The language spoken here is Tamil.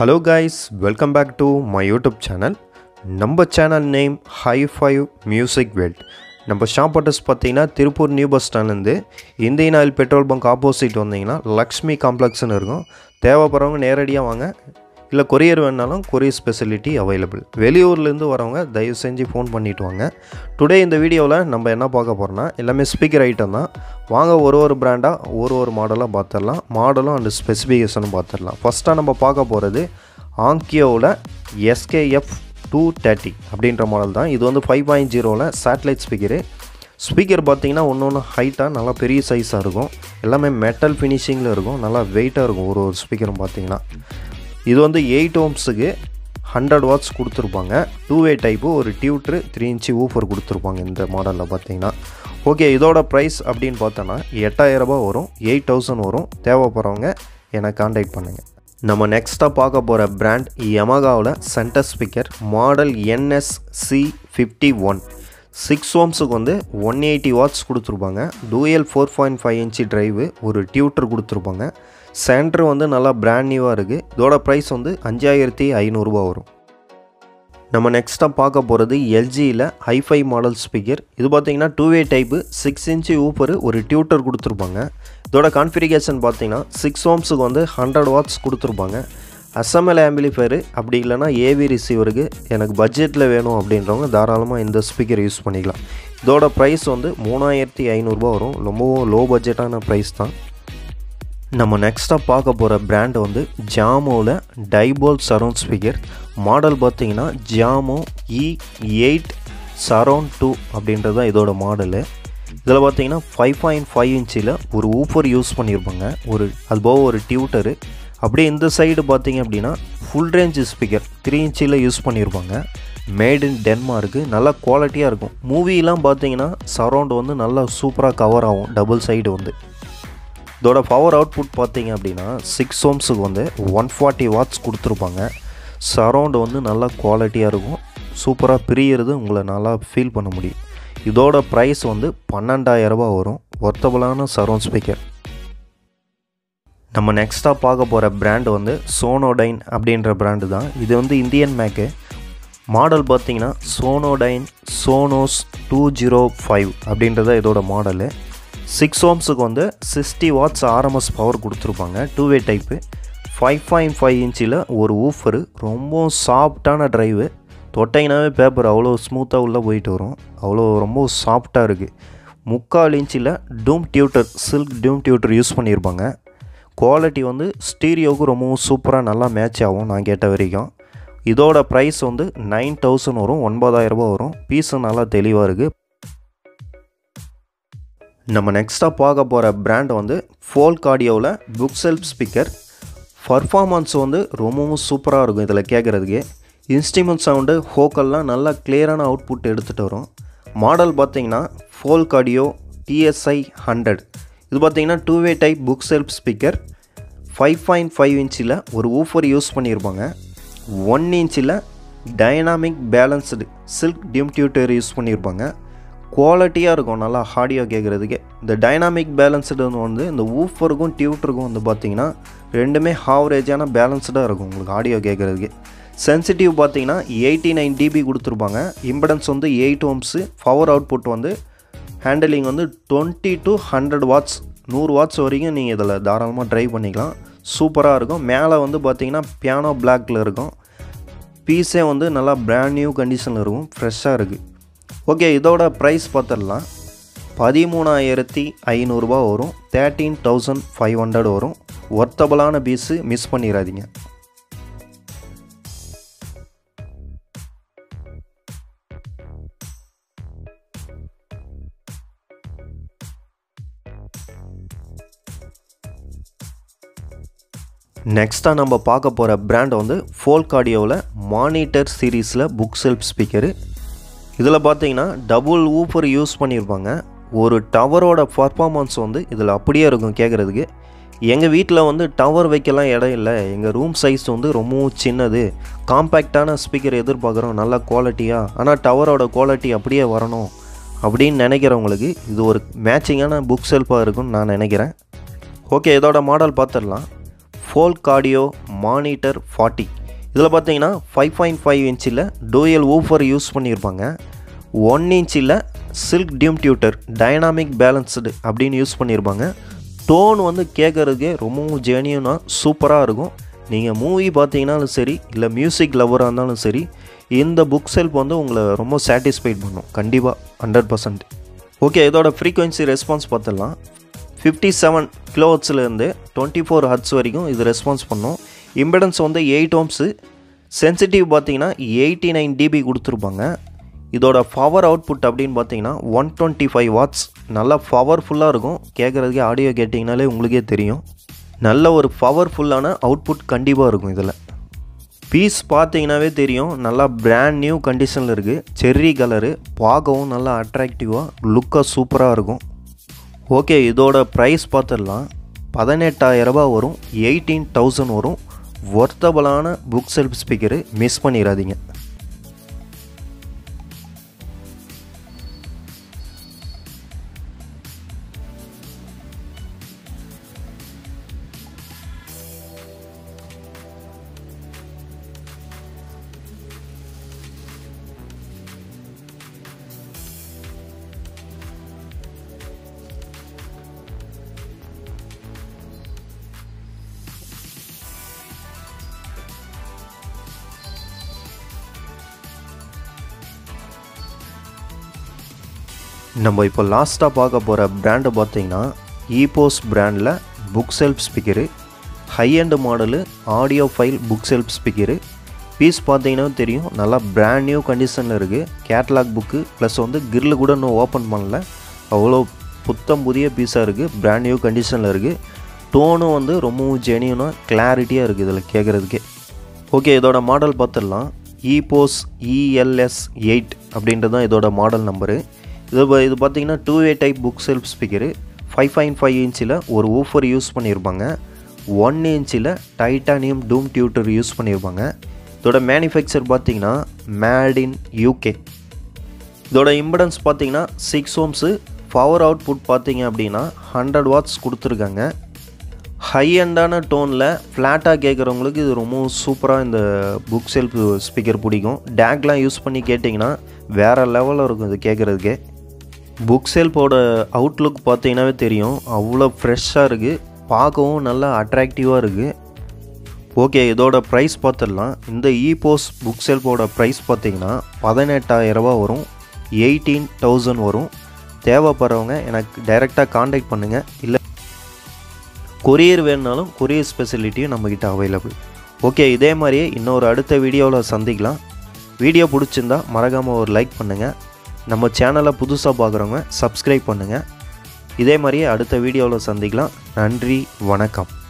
hello guys welcome back to my YouTube channel நம்ம channel name High Five Music World நம்ம ஷாப் அட்ரஸ் பார்த்தீங்கன்னா திருப்பூர் நியூ பஸ் ஸ்டாண்ட்லேருந்து Indian Oil petrol bunk opposite வந்தீங்கன்னா லக்ஷ்மி காம்ப்ளெக்ஸ்னு இருக்கும் தேவைப்படுறவங்க நேரடியாக வாங்க இல்லை கொரியர் வேணாலும் கொரியர் ஸ்பெசிலிட்டி அவைலபிள் வெளியூர்லேருந்து வரவங்க தயவு செஞ்சு ஃபோன் பண்ணிட்டு வாங்க டுடே இந்த வீடியோவில் நம்ம என்ன பார்க்க போகிறோம்னா எல்லாமே ஸ்பீக்கர் ஐட்டம் தான் வாங்க ஒரு ஒரு பிராண்டாக ஒரு ஒரு மாடலாக பார்த்துடலாம் மாடலும் அண்ட் ஸ்பெசிஃபிகேஷனும் பார்த்துடலாம் ஃபஸ்ட்டாக நம்ம பார்க்க போகிறது ஆங்கியோவில் எஸ்கேஎஃப் டூ தேர்ட்டி அப்படின்ற மாடல் தான் இது வந்து ஃபைவ் பாயிண்ட் ஜீரோவில் சேட்டலைட் ஸ்பீக்கரு ஸ்பீக்கர் பார்த்தீங்கன்னா ஒன்று ஒன்று ஹைட்டாக நல்லா பெரிய சைஸாக இருக்கும் எல்லாமே மெட்டல் ஃபினிஷிங்கில் இருக்கும் நல்லா வெயிட்டாக இருக்கும் ஒரு ஒரு ஸ்பீக்கரும் பார்த்தீங்கன்னா இது வந்து எயிட் ஓம்ஸுக்கு ஹண்ட்ரட் வாட்ஸ் கொடுத்துருப்பாங்க டூ வே டைப்பு ஒரு டியூட்ரு த்ரீ இன்ச்சு ஊஃபர் கொடுத்துருப்பாங்க இந்த மாடலில் பார்த்தீங்கன்னா ஓகே இதோட ப்ரைஸ் அப்படின்னு பார்த்தோன்னா எட்டாயிரரூபா வரும் எயிட் தௌசண்ட் வரும் தேவைப்படுறவங்க என்னை காண்டாக்ட் பண்ணுங்கள் நம்ம நெக்ஸ்ட்டாக பார்க்க போகிற பிராண்ட் யமகாவில் centre speaker model NSC fifty one six ஓம்ஸுக்கு வந்து ஒன் எயிட்டி வாட்ஸ் கொடுத்துருப்பாங்க dual four point five inch drive ஒரு டியூட்டர் கொடுத்துருப்பாங்க சென்டர் வந்து நல்லா பிராண்ட் நியூவாக இருக்குது இதோட ப்ரைஸ் வந்து அஞ்சாயிரத்தி ஐநூறுரூபா வரும் நம்ம நெக்ஸ்ட்டாக பார்க்க போகிறது எல்ஜியில் ஹைஃபை மாடல் ஸ்பீக்கர் இது பார்த்தீங்கன்னா two way type six inch woofer ஒரு டியூட்டர் கொடுத்துருப்பாங்க இதோட கான்ஃபிகரேஷன் பார்த்தீங்கன்னா சிக்ஸ் ஓம்ஸுக்கு வந்து ஹண்ட்ரட் வாட்ஸ் கொடுத்துருப்பாங்க அசமல் ஆம்பிளிஃபயரு அப்படி இல்லைனா ஏவி ரிசீவருக்கு எனக்கு பட்ஜெட்டில் வேணும் அப்படின்றவங்க தாராளமாக இந்த ஸ்பீக்கர் யூஸ் பண்ணிக்கலாம் இதோட ப்ரைஸ் வந்து மூணாயிரத்தி ஐநூறுரூபா வரும் ரொம்பவும் லோ பட்ஜெட்டான ப்ரைஸ் தான் நம்ம நெக்ஸ்ட்டாக பார்க்க போகிற பிராண்ட் வந்து ஜாமோவில் டைபோல் சரௌண்ட் ஸ்பீக்கர் மாடல் பார்த்தீங்கன்னா Jamo E eight surround two அப்படின்றது தான் இதோட மாடலு இதில் பார்த்தீங்கன்னா ஃபைவ் பாயிண்ட் ஃபைவ் இன்ச்சில் ஒரு ஊஃபர் யூஸ் பண்ணியிருப்பாங்க ஒரு அது போக ஒரு டியூட்டரு அப்படியே இந்த சைடு பார்த்தீங்க அப்படின்னா ஃபுல் ரேஞ்ச் ஸ்பீக்கர் த்ரீ இன்ச்சில் யூஸ் பண்ணியிருப்பாங்க மேட் இன் டென்மார்க்கு நல்லா குவாலிட்டியாக இருக்கும் மூவிலாம் பார்த்தீங்கன்னா சரௌண்ட் வந்து நல்லா சூப்பராக கவர் ஆகும் டபுள் சைடு வந்து இதோட பவர் அவுட்புட் பார்த்தீங்க அப்படின்னா சிக்ஸ் ஓம்ஸுக்கு வந்து ஒன் ஃபார்ட்டி வாட்ஸ் கொடுத்துருப்பாங்க சரௌண்டு வந்து நல்லா குவாலிட்டியாக இருக்கும் சூப்பராக பிரியறது உங்களை நல்லா ஃபீல் பண்ண முடியும் இதோட ப்ரைஸ் வந்து பன்னெண்டாயிரரூபா வரும் ஒர்த்தபுளான சரௌண்ட் ஸ்பீக்கர் நம்ம நெக்ஸ்ட்டாக பார்க்க போகிற பிராண்டு வந்து சோனோடைன் அப்படின்ற பிராண்டு தான் இது வந்து இந்தியன் மேக்கு மாடல் பார்த்தீங்கன்னா Sonodyne Sonos two zero five அப்படின்றத இதோட மாடலு சிக்ஸ் ஓம்ஸுக்கு வந்து சிக்ஸ்டி வாட்ஸ் ஆர்எம்எஸ் பவர் கொடுத்துருப்பாங்க two way type five point five இன்ச்சில் ஒரு ஊஃபரு ரொம்ப சாஃப்டான ட்ரைவு தொட்டைனாவே பேப்பர் அவ்வளோ ஸ்மூத்தாக உள்ளே போயிட்டு வரும் அவ்வளோ ரொம்ப சாஃப்டாக இருக்குது முக்கால் இன்ச்சில் dome tweeter silk dome tweeter use பண்ணியிருப்பாங்க குவாலிட்டி வந்து ஸ்டீரியோவுக்கு ரொம்பவும் சூப்பராக நல்லா மேட்ச் ஆகும் நான் கேட்ட வரைக்கும் இதோட ப்ரைஸ் வந்து நைன் தௌசண்ட் வரும் ஒன்பதாயிரரூபா வரும் பீஸும் நல்லா தெளிவாக இருக்குது நம்ம நெக்ஸ்ட்டாக பார்க்க போகிற பிராண்ட் வந்து ஃபோல்க் ஆடியோவில் புக் செல்ஃப் ஸ்பீக்கர் பர்ஃபார்மன்ஸ் வந்து ரொம்பவும் சூப்பராக இருக்கும் இதில் கேட்குறதுக்கு இன்ஸ்ட்ருமெண்ட் சவுண்டு ஹோக்கல்லாம் நல்லா கிளியரான அவுட்புட் எடுத்துகிட்டு வரும் மாடல் பார்த்தீங்கன்னா ஃபோல்க் ஆடியோ டிஎஸ்ஐ ஹண்ட்ரட் இது பார்த்தீங்கன்னா two way type bookshelf speaker five point five இன்ச்சில் ஒரு ஊஃபர் யூஸ் பண்ணியிருப்பாங்க ஒன் இன்ச்சில் dynamic balanced silk dome tweeter use பண்ணியிருப்பாங்க குவாலிட்டியாக இருக்கும் நல்லா ஹாடியோ கேட்குறதுக்கு இந்த டைனாமிக் பேலன்ஸ்டு வந்து இந்த ஊஃபருக்கும் டியூட்டருக்கும் வந்து பார்த்தீங்கன்னா ரெண்டுமே ஹாவரேஜான பேலன்ஸ்டாக இருக்கும் உங்களுக்கு ஆடியோ கேட்குறதுக்கு சென்சிட்டிவ் பார்த்தீங்கன்னா எயிட்டி நைன் டிபி கொடுத்துருப்பாங்க இம்படன்ஸ் வந்து எயிட் ஓம்ஸு பவர் அவுட்புட் வந்து ஹேண்டலிங் வந்து டுவெண்ட்டி டு ஹண்ட்ரட் வாட்ஸ் நூறு வாட்ஸ் வரைக்கும் நீங்கள் இதில் தாராளமாக ட்ரைவ் பண்ணிக்கலாம் சூப்பராக இருக்கும் மேலே வந்து பார்த்தீங்கன்னா பியானோ பிளாக்கில் இருக்கும் பீஸே வந்து நல்லா பிராண்ட் நியூ கண்டிஷனில் இருக்கும் ஃப்ரெஷ்ஷாக இருக்குது ஓகே இதோட ப்ரைஸ் பார்த்துடலாம் பதிமூணாயிரத்தி ஐநூறுரூபா வரும் தேர்ட்டீன் தௌசண்ட் ஃபைவ் ஹண்ட்ரட் வரும் ஒர்த்தபுளான பீஸு மிஸ் பண்ணிடாதீங்க நெக்ஸ்ட்டாக நம்ம பார்க்க போகிற பிராண்ட் வந்து ஃபோல்க் ஆடியோவில் மானிட்டர் சீரீஸில் புக் செல்ஃப் ஸ்பீக்கரு இதில் பார்த்தீங்கன்னா டபுள் ஊஃபர் யூஸ் பண்ணியிருப்பாங்க ஒரு டவரோட பர்ஃபார்மன்ஸ் வந்து இதில் அப்படியே இருக்கும் கேட்குறதுக்கு எங்கள் வீட்டில் வந்து டவர் வைக்கலாம் இடம் இல்லை எங்கள் ரூம் சைஸ் வந்து ரொம்பவும் சின்னது காம்பேக்டான ஸ்பீக்கர் எதிர்பார்க்குறோம் நல்ல குவாலிட்டியாக ஆனால் டவரோட குவாலிட்டி அப்படியே வரணும் அப்படின்னு நினைக்கிறவங்களுக்கு இது ஒரு மேட்சிங்கான புக் செல்ஃபாக இருக்கும்னு நான் நினைக்கிறேன் ஓகே இதோட மாடல் பார்த்துடலாம் ஃபோல்க் ஆடியோ மானிட்டர் ஃபார்ட்டி இதில் பார்த்தீங்கன்னா ஃபைவ் பாயிண்ட் ஃபைவ் இன்ச்சில் டூயல் ஊஃபர் யூஸ் பண்ணியிருப்பாங்க ஒன் இன்ச்சில் silk dome tweeter dynamic balanced அப்படின்னு யூஸ் பண்ணியிருப்பாங்க டோன் வந்து கேட்குறதுக்கே ரொம்பவும் ஜெனியூனாக சூப்பராக இருக்கும் நீங்கள் மூவி பார்த்தீங்கன்னாலும் சரி இல்லை மியூசிக் லவராக இருந்தாலும் சரி இந்த புக் செல்ஃப் வந்து உங்களை ரொம்ப சாட்டிஸ்ஃபைட் பண்ணும் கண்டிப்பாக ஹண்ட்ரட் பர்சன்ட் ஓகே இதோட ஃப்ரீக்வன்சி ரெஸ்பான்ஸ் பார்த்துடலாம் ஃபிஃப்டி செவன் கிலோஹட்ஸ்லேருந்து டுவெண்ட்டி ஃபோர் ஹட்ஸ் வரைக்கும் இது ரெஸ்பான்ஸ் பண்ணும் இம்பிடன்ஸ் வந்து எயிட் ஓம்ஸு சென்சிட்டிவ் பார்த்தீங்கன்னா எயிட்டி நைன் டிபி கொடுத்துருப்பாங்க இதோட பவர் அவுட்புட் அப்படின்னு பார்த்தீங்கன்னா ஒன் டுவெண்ட்டி ஃபைவ் வாட்ஸ் நல்லா பவர்ஃபுல்லாக இருக்கும் கேட்குறதுக்கே ஆடியோ கேட்டிங்கனாலே உங்களுக்கே தெரியும் நல்ல ஒரு பவர்ஃபுல்லான அவுட்புட் கண்டிப்பாக இருக்கும் இதில் பீஸ் பார்த்தீங்கன்னாவே தெரியும் நல்லா பிராண்ட் நியூ கண்டிஷனில் இருக்குது செர்ரி கலரு பார்க்கவும் நல்லா அட்ராக்டிவாக லுக்காக சூப்பராக இருக்கும் ஓகே இதோட ப்ரைஸ் பார்த்துடலாம் பதினெட்டாயிரரூபா வரும் எயிட்டீன் தௌசண்ட் வரும் ஒர்த்தபலான புக் செல்ஃப் ஸ்பீக்கரு மிஸ் பண்ணிடாதீங்க நம்ம இப்போ லாஸ்ட்டாக பார்க்க போகிற பிராண்டு பார்த்தீங்கன்னா ஈபோஸ் பிராண்டில் bookshelf speaker high end model audiophile bookshelf speaker piece பார்த்தீங்கன்னா தெரியும் நல்லா பிராண்ட் நியூ கண்டிஷனில் இருக்குது கேட்லாக் புக்கு ப்ளஸ் வந்து கிரில் கூட இன்னும் ஓப்பன் பண்ணல அவ்வளோ புத்தம் புதிய பீஸாக இருக்குது பிராண்ட் நியூ கண்டிஷனில் இருக்குது டோனும் வந்து ரொம்பவும் ஜெனியூனாக கிளாரிட்டியாக இருக்குது இதில் கேட்குறதுக்கே ஓகே இதோட மாடல் பார்த்துடலாம் ஈபோஸ் இஎல்எஸ் எயிட் அப்படின்றது தான் இதோட மாடல் நம்பரு இது ப- இது பார்த்தீங்கன்னா two way type bookshelf speaker five point five இன்ச்சில் ஒரு ஊஃபர் யூஸ் பண்ணியிருப்பாங்க ஒன் இன்ச்சில் டைட்டானியம் டூம் டியூட்டர் யூஸ் பண்ணியிருப்பாங்க இதோட மேனுஃபேக்சர் பார்த்தீங்கன்னா மேட் இன் யூகே இதோட இம்படன்ஸ் பார்த்தீங்கன்னா சிக்ஸ் ஓம்ஸு பவர் அவுட்புட் பார்த்தீங்க அப்படின்னா ஹண்ட்ரட் வாட்ஸ் கொடுத்துருக்காங்க ஹை அண்டான டோனில் ஃப்ளாட்டாக கேட்குறவங்களுக்கு இது ரொம்பவும் சூப்பராக இந்த புக் செல்ஃப் ஸ்பீக்கர் பிடிக்கும் டேக்லாம் யூஸ் பண்ணி கேட்டிங்கன்னா வேறு லெவலில் இருக்கும் இது கேட்குறதுக்கே புக் செல்ஃபோட அவுட்லுக் பார்த்தீங்கன்னாவே தெரியும் அவ்வளோ ஃப்ரெஷ்ஷாக இருக்குது பார்க்கவும் நல்லா அட்ராக்டிவாக இருக்குது ஓகே இதோட ப்ரைஸ் பார்த்துடலாம் இந்த இபோஸ் புக் செல்ஃபோட ப்ரைஸ் பார்த்தீங்கன்னா பதினெட்டாயிரரூபா வரும் எயிட்டீன் தௌசண்ட் வரும் தேவைப்படுறவங்க எனக்கு டைரெக்டாக காண்டாக்ட் பண்ணுங்கள் இல்லை கொரியர் வேணுனாலும் கொரியர் ஸ்பெசிலிட்டியும் நம்மக்கிட்ட அவைலபிள் ஓகே இதே மாதிரியே இன்னொரு அடுத்த வீடியோவில் சந்திக்கலாம் வீடியோ பிடிச்சிருந்தா மறக்காமல் ஒரு லைக் பண்ணுங்கள் நம்ம சேனலை புதுசாக பார்க்குறவங்க சப்ஸ்கிரைப் பண்ணுங்கள் இதே மாதிரியே அடுத்த வீடியோவில் சந்திக்கலாம் நன்றி வணக்கம்